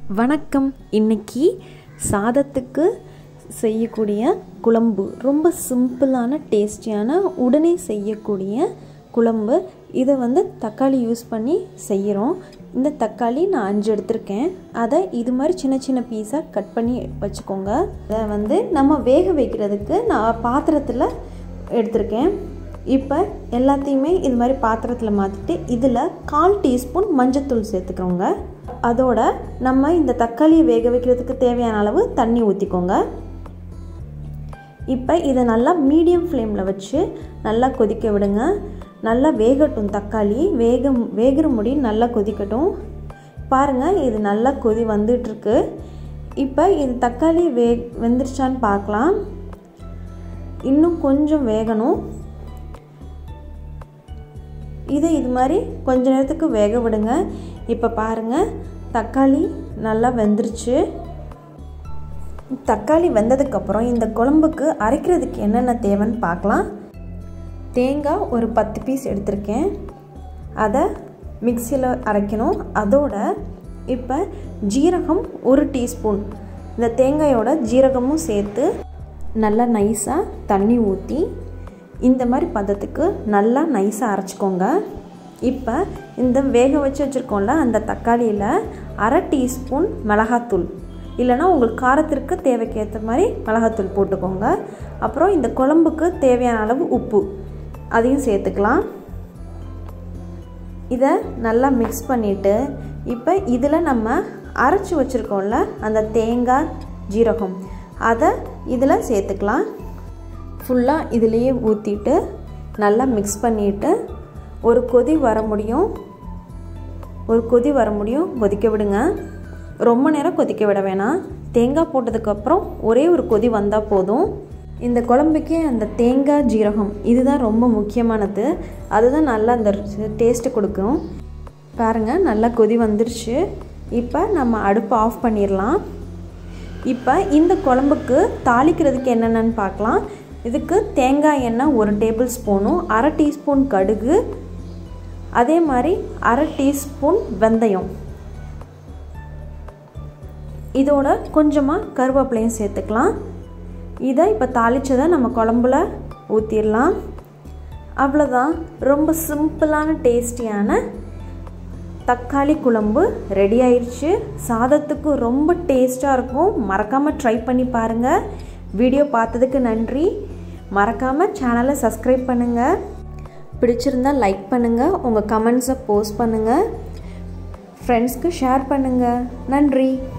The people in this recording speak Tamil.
வணக்கம் இன்னைக்கு சாதத்துக்கு செய்யக்கூடிய குழம்பு ரொம்ப சிம்பிளான டேஸ்டியான உடனே செய்யக்கூடிய குழம்பு இதை வந்து தக்காளி யூஸ் பண்ணி செய்கிறோம் இந்த தக்காளி நான் அஞ்சு எடுத்திருக்கேன் அதை இது மாதிரி சின்ன சின்ன பீஸாக கட் பண்ணி வச்சுக்கோங்க அதை வந்து நம்ம வேக வைக்கிறதுக்கு நான் பாத்திரத்தில் எடுத்திருக்கேன் இப்போ எல்லாத்தையுமே இது மாதிரி பாத்திரத்தில் மாற்றிட்டு இதில் கால் டீஸ்பூன் மஞ்சத்தூள் சேர்த்துக்கிறோங்க அதோட நம்ம இந்த தக்காளியை வேக வைக்கிறதுக்கு தேவையான அளவு தண்ணி ஊற்றிக்கோங்க இப்போ இதை நல்லா மீடியம் ஃப்ளேமில் வச்சு நல்லா கொதிக்க விடுங்க நல்லா வேகட்டும் தக்காளி வேக வேகிற முடி நல்லா கொதிக்கட்டும் பாருங்கள் இது நல்லா கொதி வந்துட்டுருக்கு இப்போ இது தக்காளி வே வெந்துருச்சான்னு பார்க்கலாம் இன்னும் கொஞ்சம் வேகணும் இதை இது மாதிரி கொஞ்ச நேரத்துக்கு வேக விடுங்க இப்போ பாருங்கள் தக்காளி நல்லா வெந்துருச்சு தக்காளி வெந்ததுக்கப்புறம் இந்த குழம்புக்கு அரைக்கிறதுக்கு என்னென்ன தேவைன்னு பார்க்கலாம் தேங்காய் ஒரு பத்து பீஸ் எடுத்திருக்கேன் அதை மிக்சியில் அரைக்கணும் அதோட இப்போ ஜீரகம் ஒரு டீஸ்பூன் இந்த தேங்காயோட ஜீரகமும் சேர்த்து நல்லா நைஸாக தண்ணி ஊற்றி இந்த மாதிரி பதத்துக்கு நல்லா நைஸாக அரைச்சிக்கோங்க இப்போ இந்த வேக வச்சு வச்சுருக்கோம்ல அந்த தக்காளியில் அரை டீஸ்பூன் மிளகாத்தூள் இல்லைனா உங்களுக்கு காரத்திற்கு தேவைக்கேற்ற மாதிரி மிளகாத்தூள் போட்டுக்கோங்க அப்புறம் இந்த குழம்புக்கு தேவையான அளவு உப்பு அதையும் சேர்த்துக்கலாம் இதை நல்லா மிக்ஸ் பண்ணிவிட்டு இப்போ இதில் நம்ம அரைச்சி வச்சுருக்கோம்ல அந்த தேங்காய் ஜீரகம் அதை இதில் சேர்த்துக்கலாம் ஃபுல்லாக இதிலையே ஊற்றிட்டு நல்லா மிக்ஸ் பண்ணிவிட்டு ஒரு கொதி வர முடியும் ஒரு கொதி வர முடியும் கொதிக்க விடுங்க ரொம்ப நேரம் கொதிக்க விட வேணாம் தேங்காய் போட்டதுக்கப்புறம் ஒரே ஒரு கொதி வந்தால் போதும் இந்த குழம்புக்கே அந்த தேங்காய் ஜீரகம் இதுதான் ரொம்ப முக்கியமானது அதுதான் நல்லா அந்த டேஸ்ட்டு கொடுக்கும் பாருங்கள் நல்லா கொதி வந்துருச்சு இப்போ நம்ம அடுப்பை ஆஃப் பண்ணிடலாம் இப்போ இந்த குழம்புக்கு தாளிக்கிறதுக்கு என்னென்னு பார்க்கலாம் இதுக்கு தேங்காய் எண்ணெய் ஒரு டேபிள் ஸ்பூனும் அரை டீஸ்பூன் கடுகு அதே மாதிரி அரை டீஸ்பூன் வெந்தயம் இதோட கொஞ்சமாக கருவேப்பிலையும் சேர்த்துக்கலாம் இதை இப்போ தாளித்ததை நம்ம குழம்புல ஊற்றிடலாம் அவ்வளோதான் ரொம்ப சிம்பிளான டேஸ்டியான தக்காளி குழம்பு ரெடி ஆயிடுச்சு சாதத்துக்கு ரொம்ப டேஸ்ட்டாக இருக்கும் மறக்காமல் ட்ரை பண்ணி பாருங்கள் வீடியோ பார்த்ததுக்கு நன்றி மறக்காமல் சேனலை சப்ஸ்கிரைப் பண்ணுங்கள் பிடிச்சிருந்தால் லைக் பண்ணுங்கள் உங்கள் கமெண்ட்ஸை போஸ்ட் பண்ணுங்கள் ஃப்ரெண்ட்ஸ்க்கு ஷேர் பண்ணுங்கள் நன்றி